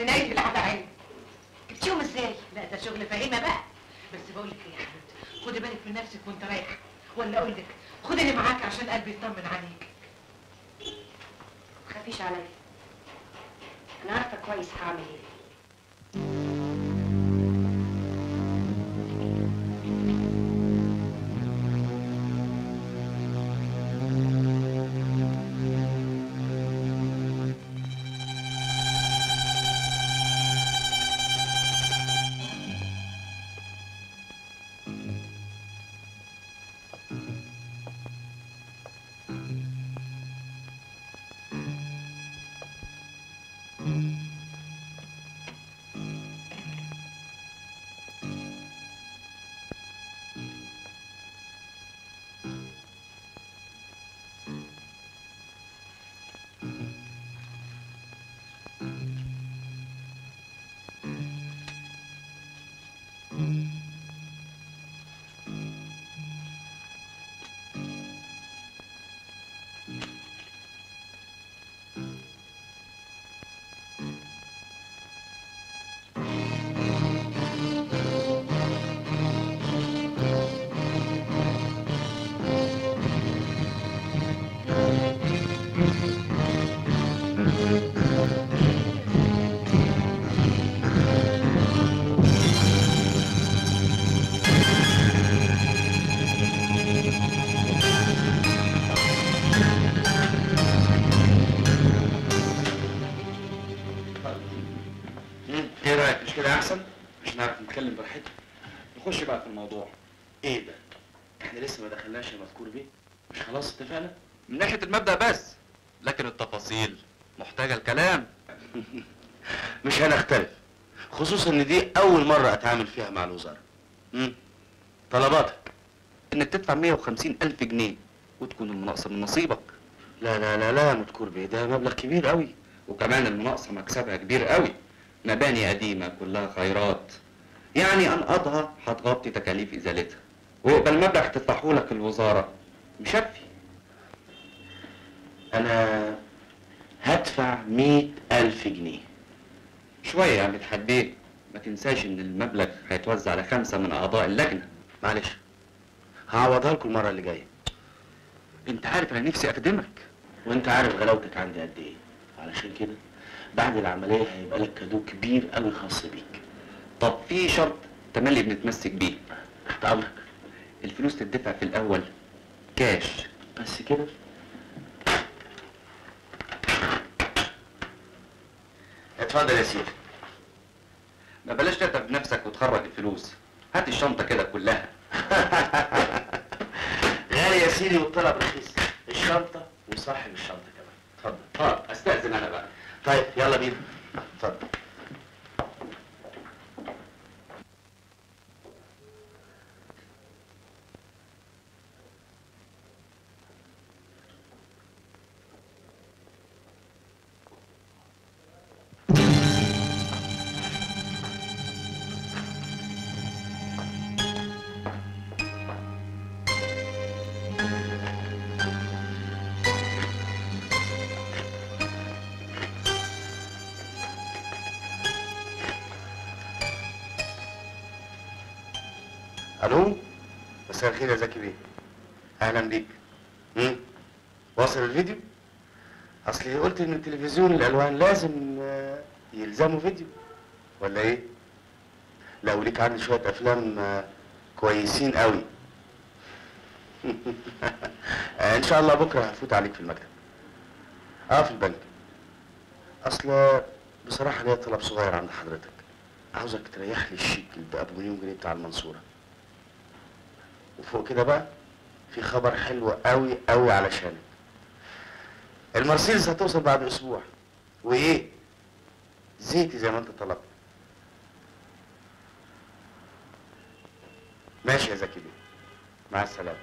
من عيد العادة عين جبتيهم ازاي؟ لا ده شغل فهيمة بقى بس بقول لك ايه يا حبيبتي خدي بالك من نفسك وانت رايحة ولا اقول لك خدني معاك عشان قلبي يطمن عليك تخافيش عليا انا عارفه كويس هعمل ايه مم، ايه رايك مش كده احسن عشان نعرف نتكلم براحتنا نخش بقى في الموضوع ايه ده؟ احنا لسه ما دخلناش المذكور بيه مش خلاص اتفقنا؟ من ناحيه المبدا بس لكن التفاصيل محتاجه الكلام مش هنختلف خصوصا ان دي اول مرة اتعامل فيها مع الوزارة مم. طلباتك انك تدفع 150 الف جنيه وتكون المناقصه من نصيبك لا لا لا لا مذكور بيه ده مبلغ كبير قوي وكمان المناقصه مكسبها كبير قوي مباني قديمه كلها خيرات يعني انقضها هتغطي تكاليف ازالتها ويبقى المبلغ تدفعه لك الوزاره مشفي انا هدفع مئة الف جنيه شويه يا عم حبيب ما تنساش ان المبلغ هيتوزع على خمسه من اعضاء اللجنه معلش هعوضها لكم المرة اللي جاية انت عارف انا نفسي اخدمك وانت عارف غلاوتك عندي قد ايه علشان كده بعد العملية هيبقى لك كادو كبير قوي خاص بيك طب في شرط تملي بنتمسك بيه تحت امرك الفلوس تدفع في الاول كاش بس كده اتفضل يا سيدي ما بلاش تتعب نفسك وتخرج الفلوس هات الشنطه كده كلها غالي يا سيدي والطلب رخيص الشنطة وصاحب الشنطة كمان اتفضل اه استاذن انا بقى طيب يلا بينا اتفضل الو مساء الخير يا زكي بيه اهلا بيك مم. واصل الفيديو اصلي قلت ان التلفزيون الالوان لازم آه، يلزموا فيديو ولا ايه لا وليك عندي شويه افلام آه، كويسين قوي آه، ان شاء الله بكره هفوت عليك في المكتب اه في البنك اصل بصراحه ليا طلب صغير عند حضرتك عاوزك تريح لي الشيك بابو مليون جنيه بتاع المنصوره وفوق كده بقى في خبر حلو قوي قوي علشانك المرسيدس هتوصل بعد اسبوع وايه زيتي زي ما انت طلبت ماشي يا زكي بيه مع السلامه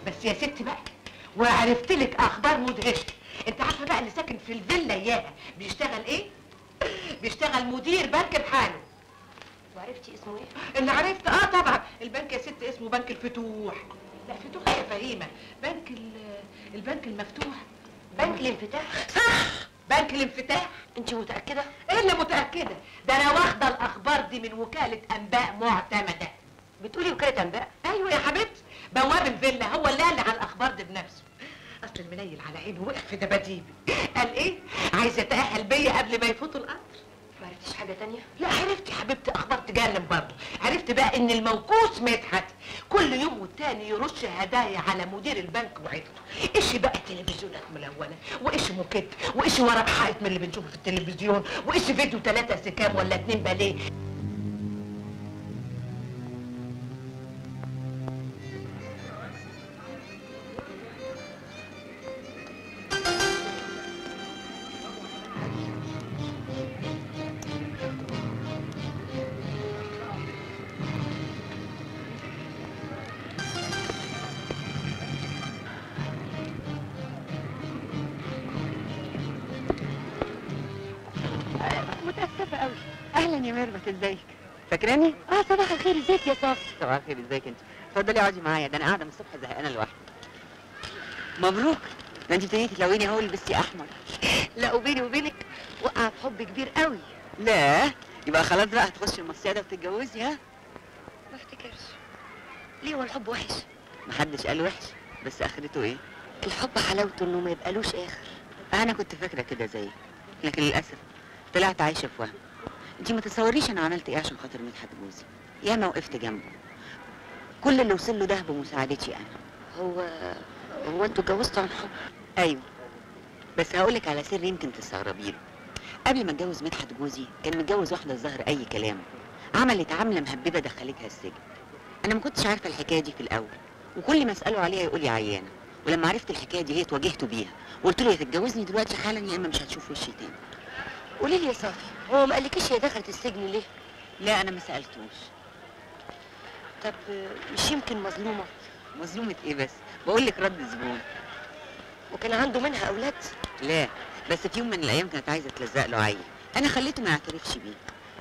بس يا ست بقى وعرفت لك اخبار مدهشه انت عارفه بقى اللي ساكن في الفيلا اياها بيشتغل ايه بيشتغل مدير بنك بحاله وعرفتي اسمه ايه؟ اللي عرفت اه طبعا البنك يا ست اسمه بنك الفتوح لا فتوح يا فهيمه بنك ال- البنك المفتوح بنك الانفتاح صح بنك الانفتاح انت متأكدة؟ ايه اللي متاكده ده انا واخده الاخبار دي من وكاله انباء معتمده بتقولي وكالة انباء؟ ايوه يا حبيبتي بواب الفيلا هو اللي قال لي على الاخبار دي بنفسه اصل المنيل على عينه وقع في دباديبي قال ايه عايز يتاهل بيا قبل ما يفوتوا القطر ما عرفتيش حاجة تانية؟ لا عرفت يا حبيبتي اخبار تجنن برضه عرفت بقى ان الموقوس مدحت كل يوم والتاني يرش هدايا على مدير البنك وعيلته ايش بقى تلفزيونات ملونه وايش موكيت وايش ورق حائط من اللي بنشوفه في التلفزيون وايش فيديو ثلاثة سكام ولا اتنين باليه متأسفة قوي أهلا يا ميرفت ازيك؟ فاكراني؟ اه صباح الخير ازيك يا صافي؟ صباح الخير ازيك انت؟ اتفضلي اقعدي معايا ده انا قاعده من الصبح زهقانه لوحدي مبروك ده انت ابتديتي تلوني اهو لبستي احمر لا وبيني وبينك وقع في حب كبير قوي لا يبقى خلاص بقى هتخشي المصيده وتتجوزي ها؟ ما افتكرش ليه هو الحب وحش؟ محدش قال وحش بس اخرته ايه؟ الحب حلاوته انه ما يبقالوش اخر انا كنت فاكره كده زيك لكن للاسف طلعت عايشه في وهم انت ما تتصوريش انا عملت ايه عشان خاطر مدحت جوزي ياما وقفت جنبه كل اللي وصل له ده بمساعدتي انا هو هو انتوا اتجوزتوا عن حب؟ ايوه بس هقولك على سر يمكن تستغربيه قبل ما اتجوز مدحت جوزي كان متجوز واحده الظهر اي كلام عملت عامله مهببه دخلتها السجن انا ما كنتش عارفه الحكايه دي في الاول وكل ما اساله عليها يقول لي عيانه ولما عرفت الحكايه دي هي اتواجهته بيها وقلت له يا تتجوزني دلوقتي حالا يا اما مش هتشوف وشي تاني قولي لي يا صافي هو ما قالكيش هي دخلت السجن ليه؟ لا انا ما سالتوش طب مش يمكن مظلومة مظلومه ايه بس بقول لك رد زبون وكان عنده منها اولاد؟ لا بس في يوم من الايام كانت عايزه تلزق له عيل انا خليته ما يعترفش بيه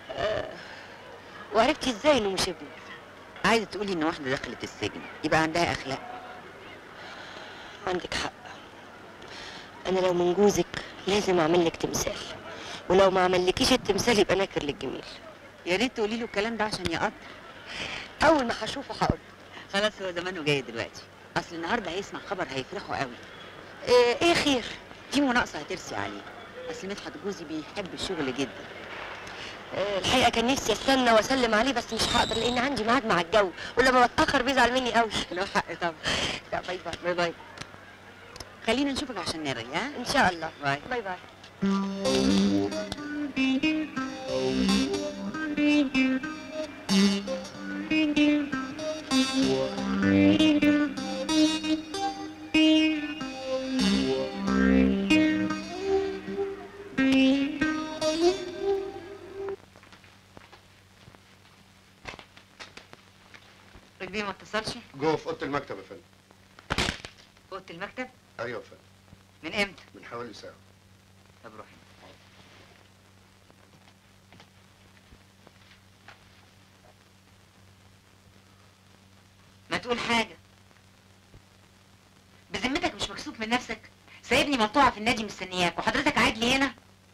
وعرفتي ازاي انه مش ابنه؟ عايزه تقولي ان واحده دخلت السجن يبقى عندها اخلاق عندك حق انا لو من جوزك لازم اعمل لك تمثال ولو ما عملكيش التمثال يبقى ناكر للجميل يا ريت تقولي له الكلام ده عشان يقطع اول ما هشوفه هقول خلاص هو زمانه جاي دلوقتي اصل النهارده هيسمع خبر هيفرحه قوي ايه, ايه خير في مناقصه هترسي عليه اصل مدحت جوزي بيحب الشغل جدا إيه الحقيقه كان نفسي استنى واسلم عليه بس مش هقدر لان عندي ميعاد مع الجو ولما بتاخر بيزعل مني قوي له حق طبعا لا باي باي باي باي خلينا نشوفك عشان نرغي ها ان شاء الله باي باي باي رجلي ما اتصلش جوه في اوضه المكتب يا فندم اوضه المكتب ايوه يا فندم من امتى من حوالي ساعه طب روحي ما تقول حاجة بذمتك مش مكسوف من نفسك سايبني مقطوعة في النادي مستنياك وحضرتك قاعد لي هنا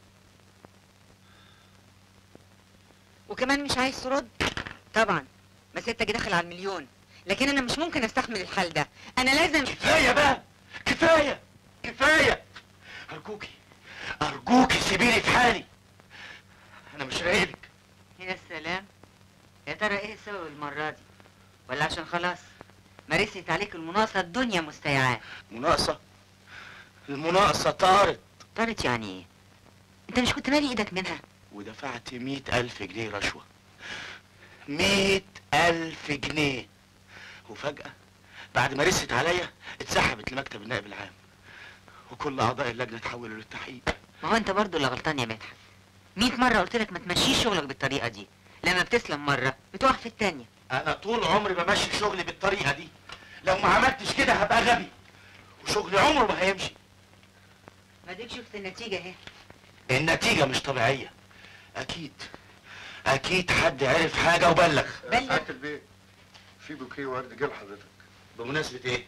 وكمان مش عايز ترد طبعا مسيرتك داخل على المليون لكن انا مش ممكن استحمل الحال ده انا لازم كفايه بقى كفايه كفايه ارجوكي ارجوكي سيبيني في حالي انا مش راقدك يا سلام يا ترى ايه السبب المرة دي ولا عشان خلاص مارست عليك المناقصة الدنيا مستيعاه مناقصه المناقصه طارت طارت يعني ايه انت مش كنت مالي ايدك منها ودفعت مئة ألف جنيه رشوة مئة ألف جنيه وفجأة بعد ما رست عليا اتسحبت لمكتب النائب العام وكل أعضاء اللجنة اتحولوا للتحقيق ما هو انت برضو اللي غلطان يا مدحت مئة مرة قلت لك ما تمشيش شغلك بالطريقة دي لما بتسلم مرة بتقع في التانية أنا طول عمري بمشي شغلي بالطريقة دي لو ما عملتش كده هبقى غبي وشغلي عمره ما هيمشي ما ديك شفت النتيجة اهي النتيجة مش طبيعية أكيد أكيد حد عرف حاجة وبلغ بلغ سعادة البيت في بوكيه ورد جه لحضرتك بمناسبة إيه؟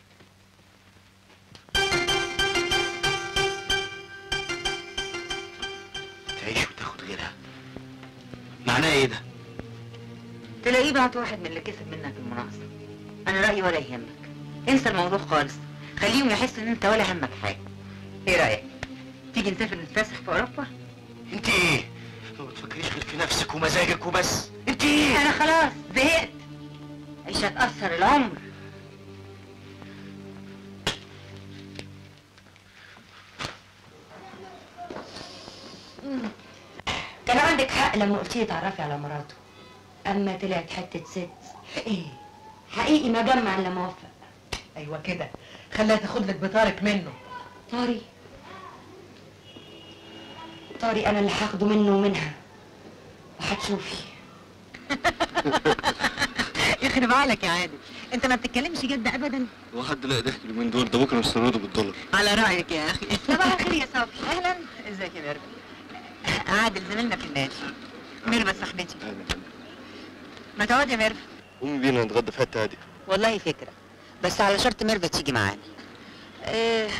تعيش وتاخد غيرها معناه إيه ده؟ تلاقيه بعت واحد من اللي كسب منك المناقصة انا رأيي ولا يهمك انسى الموضوع خالص خليهم يحسوا ان انت ولا همك حاجة ايه رأيك تيجي نسافر نتفسح في اوروبا أنت إيه؟ ما تفكريش غير في نفسك ومزاجك وبس أنت إيه؟ انا خلاص زهقت عيش هتأثر العمر كان عندك حق لما قلت لي تعرفي على مراته اما طلعت حته ست ايه حقيقي ما جمع الا موفق ايوه كده خليها تاخد لك بطارك منه طاري طاري انا اللي هاخده منه ومنها وهتشوفي يخرب عقلك يا عادل انت ما بتتكلمش جد ابدا هو حد لاقي ضحك اليومين دول ده بكره نستورده بالدولار على رأيك يا اخي صباح الخير يا صافي اهلا ازيك يا ميرفت عادل زميلنا في النادي ميرفت صاحبتي ما تقعد يا ميرفت قومي بينا نتغدى في حته هاديه والله فكرة بس على شرط ميرفت تيجي معانا آه.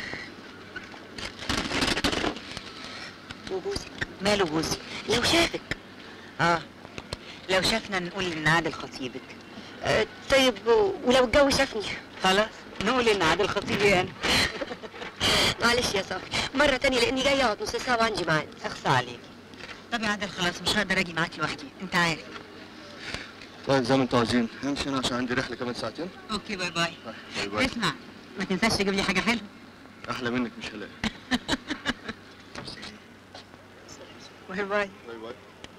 وجوزك ماله جوزي لو شافك اه لو شافنا نقول ان عادل خطيبك آه. طيب و- ولو الجو شافني خلاص نقول ان عادل خطيبي انا معلش يا صافي مرة تانية لأني جاية أقعد نص ساعة وعندي ميعاد اخصى عليك طب يا عادل خلاص مش هقدر اجي معاك لوحدي انت عارف طيب زي ما انتوا عايزين همشي انا عشان عندي رحله كمان ساعتين اوكي باي باي باي باي اسمع ما تنساش تجيب لي حاجة حلوة احلى منك مش هلاقي باي باي باي باي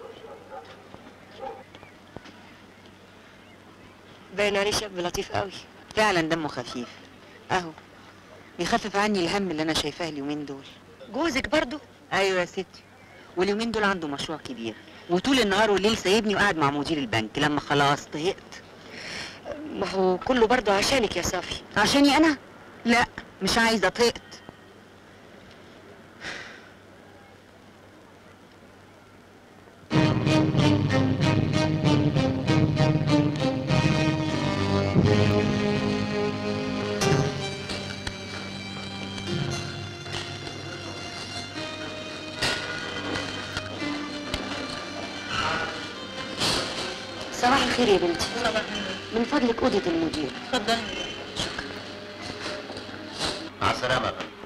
باين عليه شاب لطيف قوي فعلا دمه خفيف اهو بيخفف عني الهم اللي انا شايفاه اليومين دول جوزك برضو ايوه يا ستي واليومين دول عنده مشروع كبير وطول النهار والليل سايبني وقاعد مع مدير البنك لما خلاص طهقت ما هو كله برضو عشانك يا صافي عشاني انا لا مش عايزه طهقت صباح الخير يا بنتي من فضلك أوضة المدير اتفضل مع السلامة يا فندم.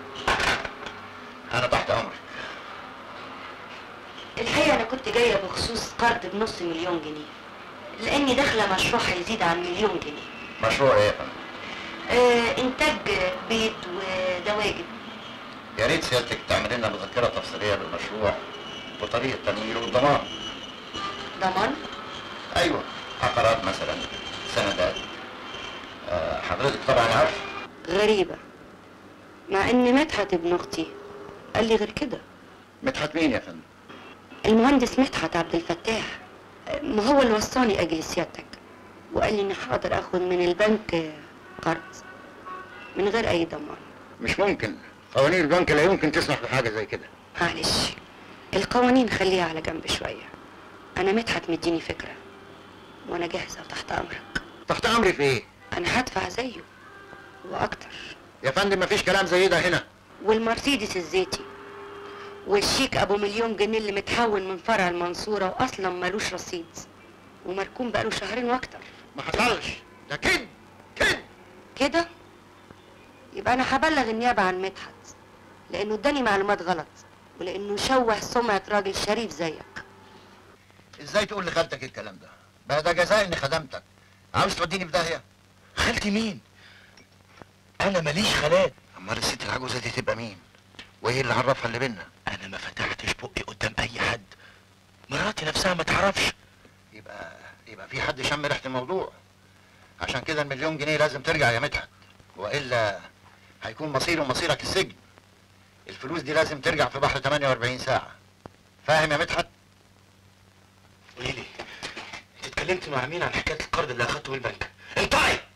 أنا تحت أمرك الحقيقة أنا كنت جاية بخصوص قرض بنص مليون جنيه لأني داخلة مشروع هيزيد عن مليون جنيه مشروع إيه يا فندم؟ آه إنتاج بيت وده واجب يا ريت سيادتك تعمل لنا مذكرة تفصيلية بالمشروع وطريقة تمويله والضمان ضمان أيوه عقارات مثلا سندات آه، حضرتك طبعا عارف غريبة مع إن مدحت ابن أختي قال لي غير كده مدحت مين يا فندم؟ المهندس مدحت عبد الفتاح ما هو اللي وصاني اجي لسيادتك وقال لي اني حاضر اخد من البنك قرض من غير اي ضمان مش ممكن قوانين البنك لا يمكن تسمح بحاجة زي كده معلش القوانين خليها على جنب شوية انا مدحت مديني فكرة وانا جاهزة وتحت امرك تحت أمري في إيه؟ انا هدفع زيه واكتر يا فندم مفيش كلام زي ده هنا والمرسيدس الزيتي والشيك ابو مليون جنيه اللي متحول من فرع المنصورة واصلا ملوش رصيد ومركون بقاله شهرين واكتر ما حصلش ده كده كده كده يبقى انا هبلغ النيابة عن مدحت لانه اداني معلومات غلط ولانه شوه سمعة راجل شريف زيك ازاي تقول لخالتك الكلام ده؟ بقى ده جزاء اني خدمتك عاوز توديني في داهية؟ خالتي مين؟ انا ماليش خالات امال الست العجوزة دي تبقى مين؟ وايه اللي عرفها اللي بينا؟ انا ما فتحتش بقي قدام اي حد مراتي نفسها ما تعرفش يبقى يبقى في حد شم ريحة الموضوع عشان كده المليون جنيه لازم ترجع يا مدحت والا هيكون مصيره مصيرك السجن الفلوس دي لازم ترجع في بحر 48 ساعة فاهم يا مدحت؟ قولي لي انت اتكلمت مع مين عن حكايه القرض اللي اخدته من البنك؟ انطقي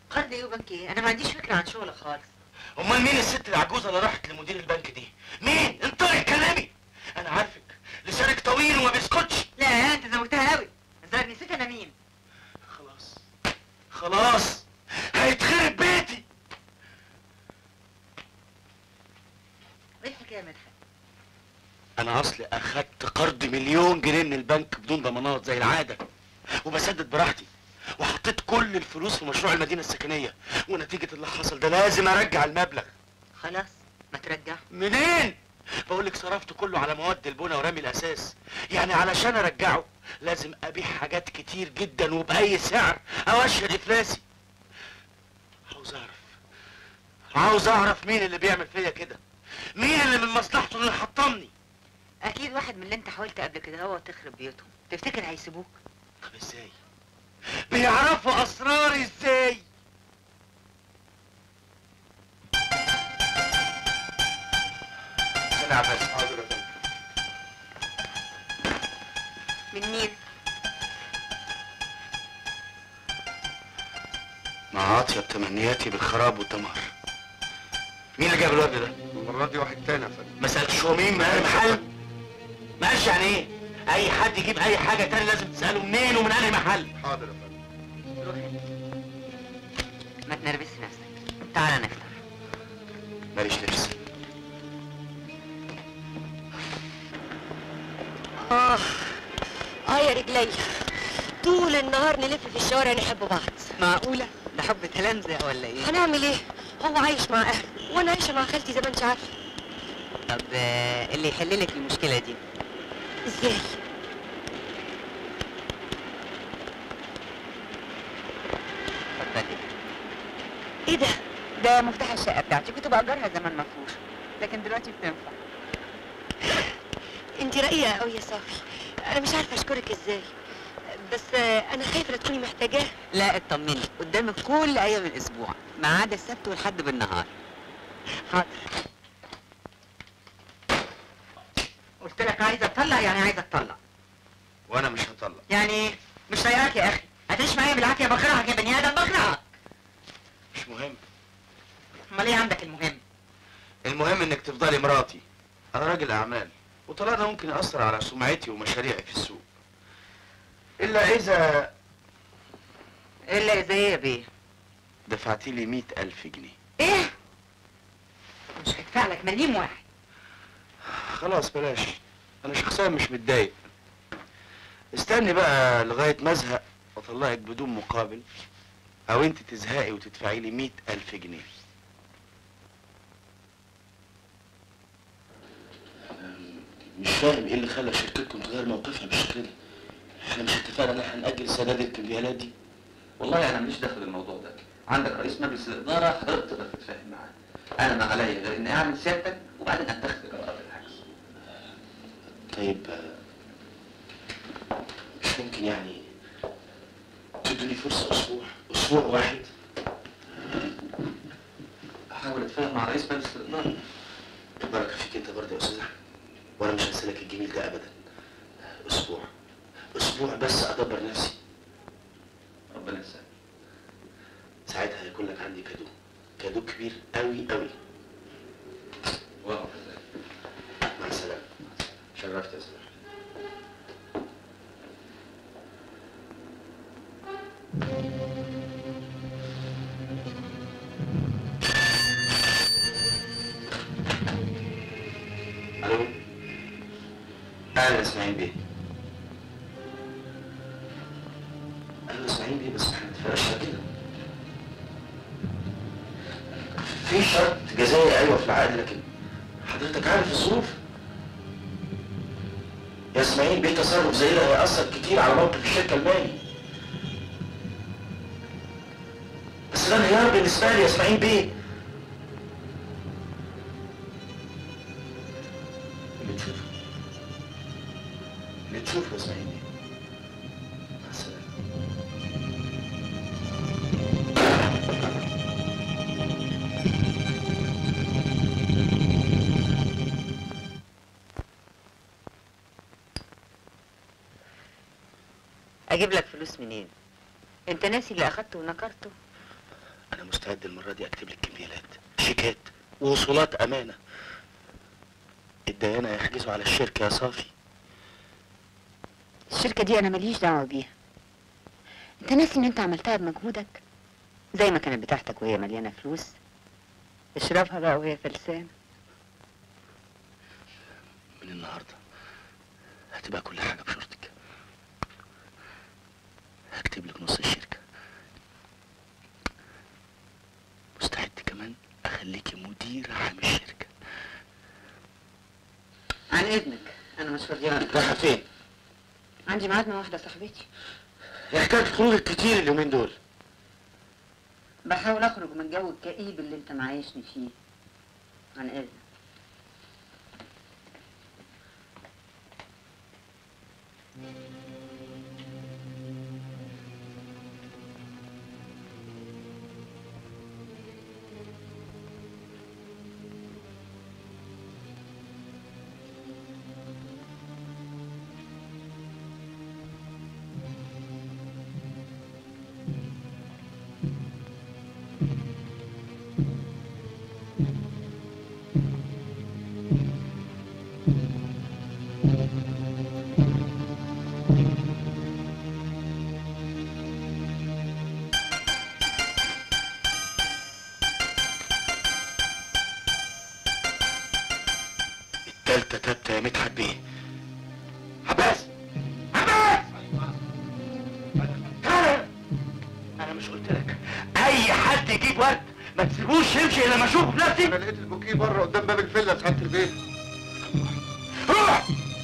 قرض ايه وبنك ايه انا ما عنديش فكره عن شغلك خالص امال مين الست العجوزه اللي راحت لمدير البنك دي مين انطقي كلامي انا عارفك لسانك طويل وما بيسكتش لا انت زودتها قوي الظاهر نسيت انا مين خلاص خلاص هيتخرب بيتي ايه الحكايه يا مدحت انا اصلي اخدت قرض مليون جنيه من البنك بدون ضمانات زي العاده وبسدد براحتي وحطيت كل الفلوس في مشروع المدينه السكنيه ونتيجه اللي حصل ده لازم ارجع المبلغ خلاص ما ترجع منين بقول لك صرفت كله على مواد البنى ورمي الاساس يعني علشان ارجعه لازم ابيع حاجات كتير جدا وباي سعر او اشهد افلاسي عاوز اعرف عاوز اعرف مين اللي بيعمل فيا كده مين اللي من مصلحته انه يحطمني اكيد واحد من اللي انت حاولت قبل كده هو تخرب بيوتهم تفتكر هيسيبوك طب ازاي بيعرفوا اسراري ازاي سلام عباس حاضر من مين مع اطيب تمنياتي بالخراب والدمار مين اللي جاب الواد ده؟ المرة دي واحد تاني يا فندم ما سالتش هو مين من اهل المحل؟ ما قالش يعني ايه؟ اي حد يجيب اي حاجه تاني لازم تساله منين ومن انهي محل حاضر يا فندم روح انت ما تنرفزش نفسك تعالى نفطر ماليش نفس آه آه يا رجلي طول النهار نلف في الشوارع نحب بعض معقوله ده حب تلنزق ولا ايه هنعمل ايه؟ هو عايش مع أهله وأنا عايشة مع خالتي زي ما أنت عارفة طب آه، اللي يحل لك المشكله دي إزاي؟ اتفضلي إيه ده؟ ده مفتاح الشقه بتاعتي كنت باجرها زمان مفروش لكن دلوقتي بتنفع أنت رقيقة أوي يا صافي أنا مش عارفة أشكرك إزاي بس آه، أنا خايفة لا تكوني محتاجاه لا اطمني قدامك كل ايام الاسبوع ما عدا السبت والحد بالنهار حاضر قلت لك عايزه اطلق يعني عايزه اطلق وانا مش هطلق يعني ايه مش طايقاك يا اخي هتعيش معايا بالعافيه بكرهك يا بني ادم بكرهك مش مهم امال ايه عندك المهم المهم انك تفضلي مراتي انا راجل اعمال وطلاقنا ممكن ياثر على سمعتي ومشاريعي في السوق الا اذا الا اذا ايه يا بيه دفعتي لي مئة الف جنيه ايه مش هدفع لك مليم واحد خلاص بلاش انا شخصيا مش متضايق استني بقى لغاية ما ازهق واطلقك بدون مقابل او انت تزهقي وتدفعي لي مئة الف جنيه مش فاهم ايه اللي خلى شركتكم تغير موقفها بالشكل ده احنا مش اتفقنا ان احنا نأجل سداد الكمبيالات دي والله انا ماليش دخل الموضوع ده عندك رئيس مجلس الاداره حضرتك تقدر تتفاهم معاه انا ما عليا غير اني اعمل سيادتك وبعدين اتخذ قرار الحجز طيب آه، مش ممكن يعني تدوني فرصة أسبوع أسبوع واحد احاول اتفاهم مع رئيس مجلس الاداره بركة فيك أنت برضه يا أستاذ أحمد وأنا مش هنسالك الجميل ده أبدا أسبوع أسبوع بس أدبر نفسي ربنا يسلمك ساعتها هيكون لك عندي كادو كادو كبير أوي أوي واقف ازاي مع السلامة شرفت يا أستاذ أحمد ألو أهلا إسماعيل بيه أهلا إسماعيل بيه بس إحنا متفقناش على كده في شرط جزائي أيوة في العقد لكن حضرتك عارف الظروف يا اسماعيل بيه تصرف زي ده هيأثر كتير على موقف الشركة المالي بس ده انهيار بالنسبة لي يا اسماعيل بيه اللي تشوفه اللي تشوفه يا اسماعيل بيه مع السلامة اجيب لك فلوس منين انت ناسي اللي اخدته ونكرته انا مستعد المره دي اكتب لك كمبيالات شيكات ووصولات امانه الديانه يحجزوا على الشركه يا صافي الشركة دي أنا ماليش دعوة بيها أنت ناسي إن أنت عملتها بمجهودك زي ما كانت بتاعتك وهي مليانة فلوس اشربها بقى وهي فلسانة من النهارده هتبقى كل حاجه بشرطك هكتب لك نص الشركه مستعد كمان اخليكي مدير عام الشركه عن إذنك أنا مش فاضية رايحه فين؟ عندي ميعاد مع واحدة صاحبتي يا حكايه خروجك كتير اليومين دول بحاول أخرج من الجو الكئيب اللي أنت معايشني فيه عن إذنك التالتة تابتة يا مدحت بيه عباس عباس تعالى انا مش قلت لك اي حد يجيب ورد ما تسيبوش يمشي الا ما اشوفه بنفسي انا لقيت البوكيه بره قدام باب الفيلا في سعاده البيت روح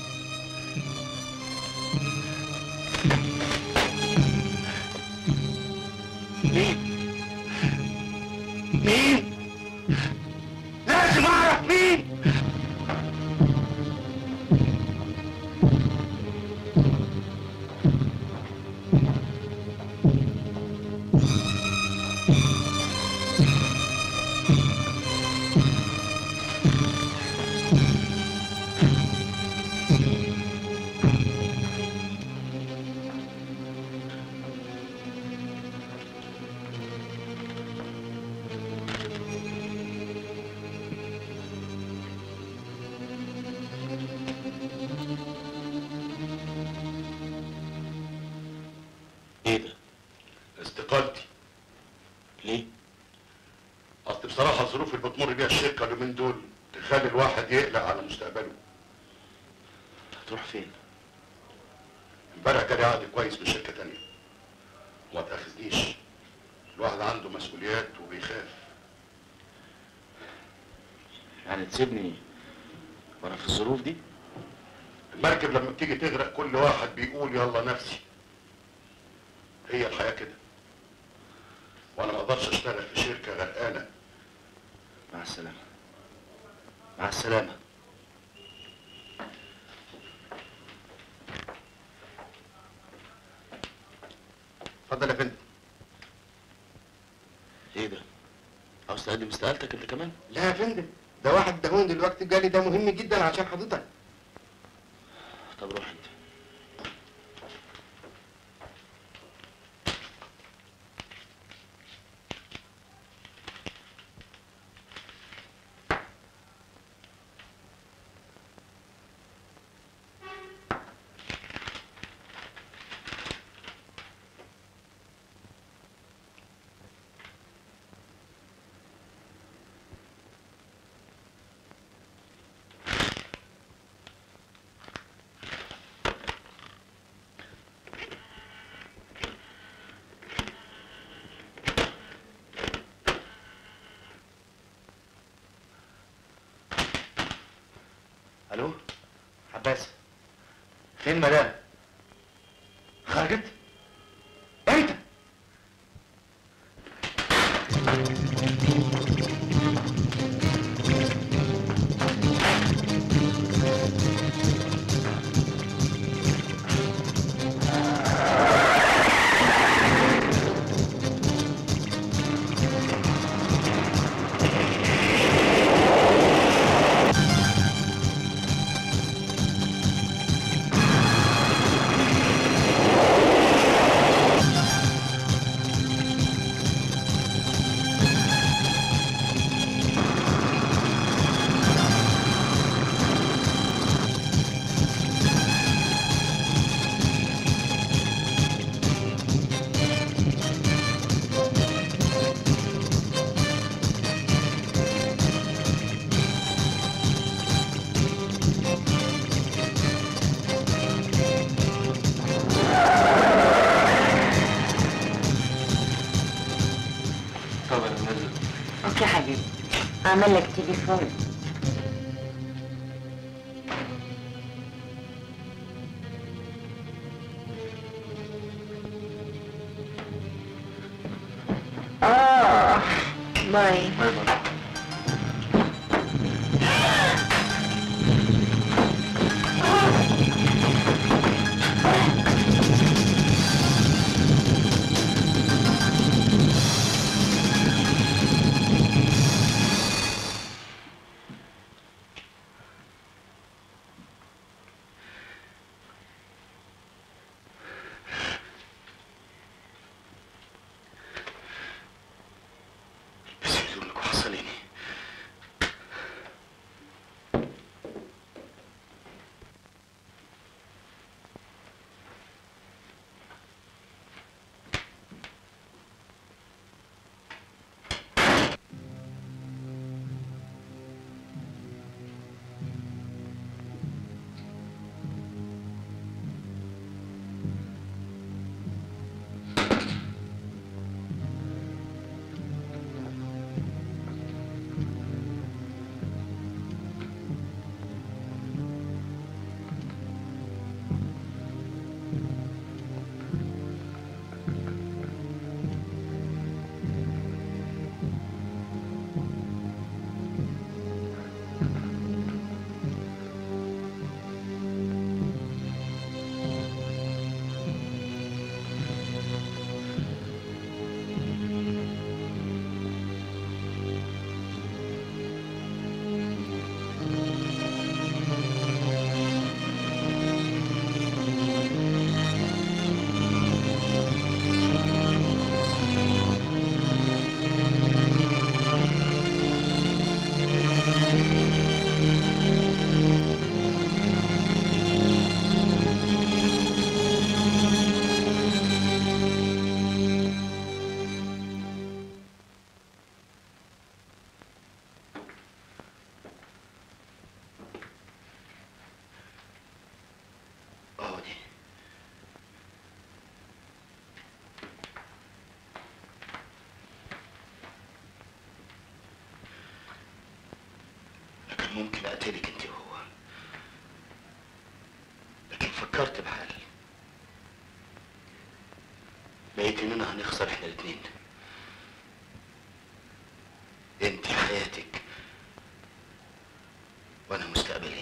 مين مين لازم اعرف مين ايه ده استقالتي ليه اصل بصراحه الظروف اللي بتمر بيها الشركه اليومين دول تخلي الواحد يقلق على مستقبله هتروح فين امبارح جالي عقد كويس من شركه تانية وما تاخذنيش الواحد عنده مسؤوليات وبيخاف يعني تسيبني وانا في الظروف دي المركب لما بتيجي تغرق كل واحد بيقول يلا نفسي هي الحياه كده وانا ما اقدرش اشتغل في شركه غرقانه مع السلامه مع السلامه اتفضل يا فندم ايه ده عاوز تقدم استقالتك انت كمان لا يا فندم ده واحد دهون دلوقتي جالي ده مهم جدا عشان حضرتك طب روح انت الو عباس فين مدام خرجت امتى طب انا نازل اوكي حبيبي اعمل لك تليفون اه باي باي باي بس هدومك وحصليني اقعدي لكن ممكن اقتلك انت وهو لكن فكرت بحل لقيت اننا هنخسر احنا الاتنين انت حياتك وانا مستقبلي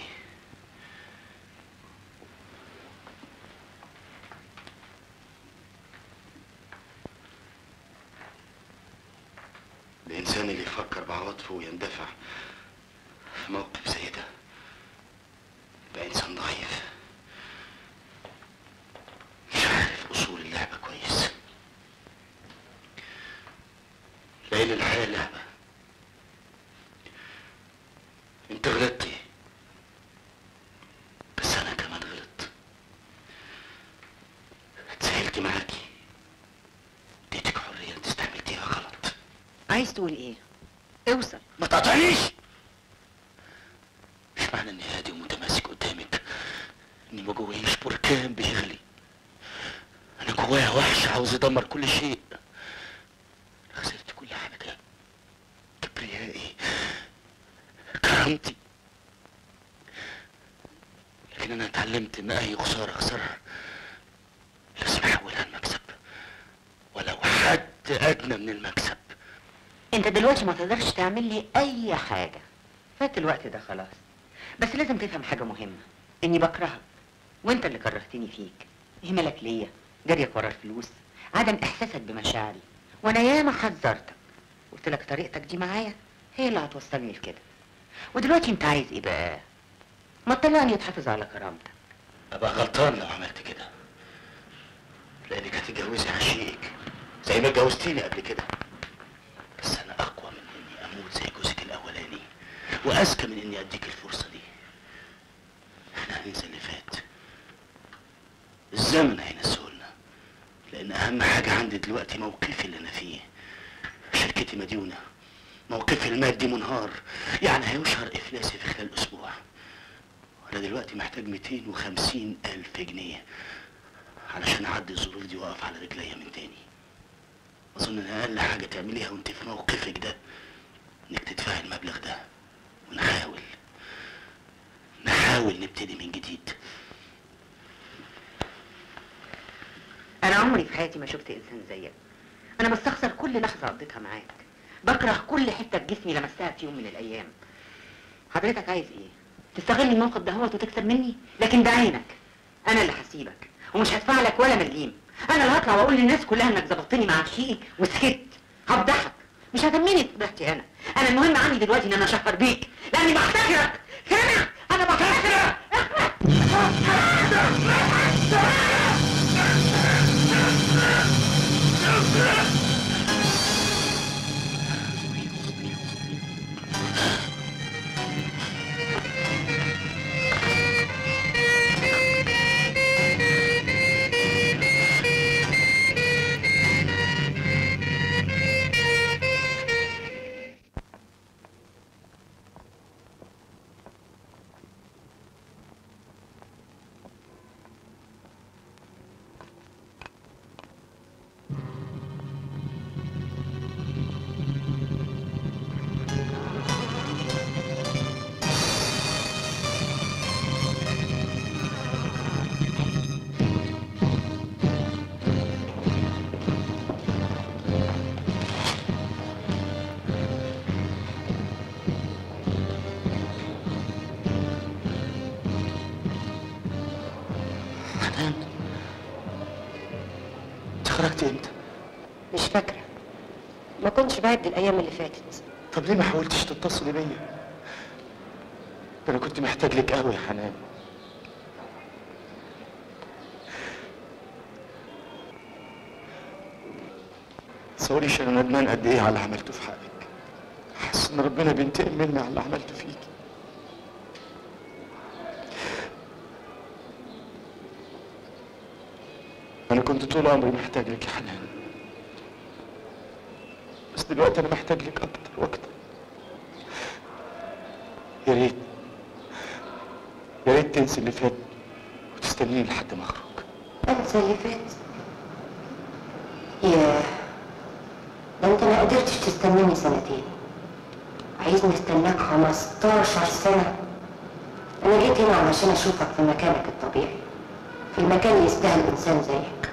الإنسان اللي يفكر بعواطفه ويندفع في موقف زي ده يبقى إنسان ضعيف مش عارف أصول اللعبة كويس ليل الحياة لعبة أنت غلطتي بس أنا كمان غلطت اتسهلت معاكي اديتك حرية انت استعملتيها غلط عايز تقول ايه اوصل ما تقطعنيش مش معنى اني هادي ومتماسك قدامك اني ما جوايش بركان بيغلي انا جوايا وحش عاوز يدمر كل شيء انا خسرت كل حاجه كبريائي كرامتي لكن انا اتعلمت ان اي خساره اخسرها لازم احولها لمكسب ولو حد ادنى من المكسب انت دلوقتي ما تقدرش تعمل لي اي حاجه فات الوقت ده خلاص بس لازم تفهم حاجه مهمه اني بكرهك وانت اللي كرهتني فيك اهمالك ليا جريك ورا الفلوس عدم احساسك بمشاعري وانا ياما حذرتك قلت لك طريقتك دي معايا هي اللي هتوصلني لكده ودلوقتي انت عايز ايه بقى ما تطلعني تحافظ على كرامتك ابقى غلطان لو عملت كده لانك هتتجوزي عشيقك زي ما اتجوزتيني قبل كده بس انا اقوى من اني اموت زي جوزك الاولاني واذكى من اني اديك الفرصه دي احنا هننسى اللي فات الزمن هينسهولنا لان اهم حاجه عندي دلوقتي موقفي اللي انا فيه شركتي مديونه موقفي المادي منهار يعني هيشهر افلاسي في خلال اسبوع انا دلوقتي محتاج 250 الف جنيه علشان اعدي الظروف دي واقف على رجليا من تاني اظن ان اقل حاجه تعمليها وانت في موقفك ده انك تدفعي المبلغ ده ونحاول نحاول نبتدي من جديد انا عمري في حياتي ما شفت انسان زيك انا بستخسر كل لحظه قضيتها معاك بكره كل حته في جسمي لمستها في يوم من الايام حضرتك عايز ايه تستغل الموقف ده هوت وتكسب مني لكن ده عينك انا اللي هسيبك ومش هدفع لك ولا مليم انا اللي هطلع واقول للناس كلها انك ظبطتني مع شيء وسكت هفضحك مش هتمني فضحتي انا انا المهم عندي دلوقتي ان انا اشهر بيك لاني بحتكرك سامع انا بحتكرك حنان انت خرجتي امتى؟ مش فاكرة ما كنتش بعد الأيام اللي فاتت طب ليه ما حاولتش تتصلي بيا؟ ده انا كنت محتاج لك قوي يا حنان تصوريش انا ندمان قد ايه على اللي عملته في حقك حاسس ان ربنا بينتقم مني على اللي عملته فيكي انا كنت طول عمري محتاج لك يا حنان بس دلوقتي انا محتاج لك اكتر واكتر يا ريت يا ريت تنسي اللي فات وتستنيني لحد ما اخرج أنسى اللي فات ياه ده أنت ما قدرتش تستناني سنتين عايزني استناك 15 سنة أنا جيت هنا علشان أشوفك في مكانك الطبيعي في المكان اللي يستاهل إنسان زيك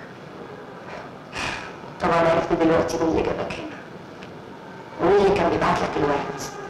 طبعا عرفت دلوقتي مين اللي جابك هنا ومين اللي كان بيبعت لك الورد